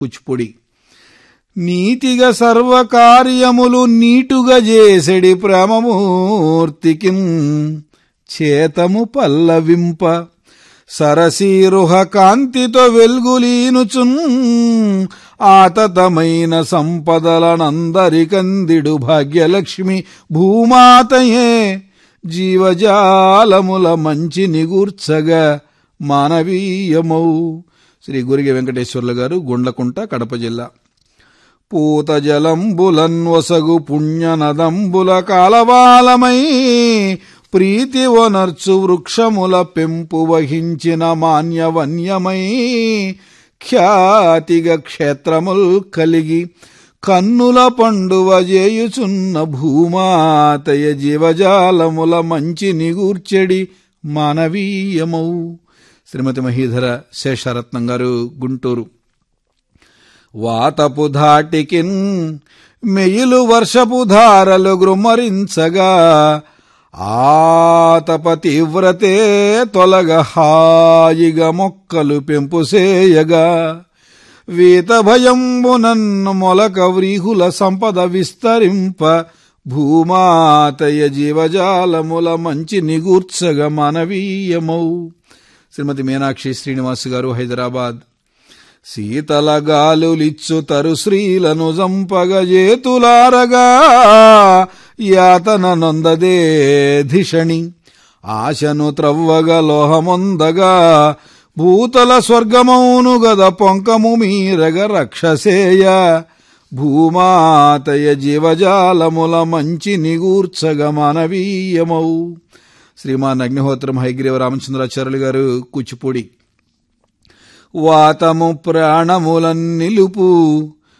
కూచిపూడి నీతిగా సర్వకార్యములు నీటుగా చేసెడి ప్రేమమూర్తికిన్ చేతము పల్లవింప సరసీరుహ కాంతితో వెల్గులీనుచున్ ఆతతమైన సంపదలనందరికందిడు భాగ్యలక్ష్మి భూమాతయే జీవజాలముల మంచి నిగూర్చగా మానవీయమౌ శ్రీ గురిగి వెంకటేశ్వర్లు గారు గుండ్లకుంట కడప జిల్లా పూత జలంబులన్వసగు పుణ్యనదంబుల కాలవాలమై ప్రీతి వనర్చు వృక్షముల పెంపు వహించిన మాన్యవన్యమై ఖ్యాతిగ క్షేత్రముల్ కలిగి కన్నుల పండువ చేయుచున్న భూమాతయ జీవజాలముల మంచి నిగూర్చెడి మానవీయమౌ శ్రీమతి మహీధర శేషరత్నం గారు గుంటూరు వాతపు ధాటికిన్ మెయిలు వర్షపు ధారలు గృమరించగా ఆతప తీవ్రతే తొలగ హాయిగా మొక్కలు పెంపుసేయగా వీత భయంబునన్ను మొలక వ్రీహుల సంపద విస్తరింప భూమాతయ జీవజాలముల మంచి నిగూర్చగ మానవీయమౌ శ్రీమతి మీనాక్షి శ్రీనివాస్ గారు హైదరాబాద్ శీతల గాలులిచ్చు తరు శ్రీలను జంపగజేతులారగా యాతన నొందదే ధిషణి ఆశను త్రవ్వగ లోహమొందగా భూతల స్వర్గమౌను గద పొంకము మీరగ రక్షసేయ భూమాతయ జీవజాలముల మంచి నిగూర్చగ మానవీయమౌ శ్రీమాన్ అగ్నిహోత్రం హైగ్రీవ రామచంద్రాచార్యులు గారు కూచిపూడి వాతము ప్రాణములన్ నిలుపు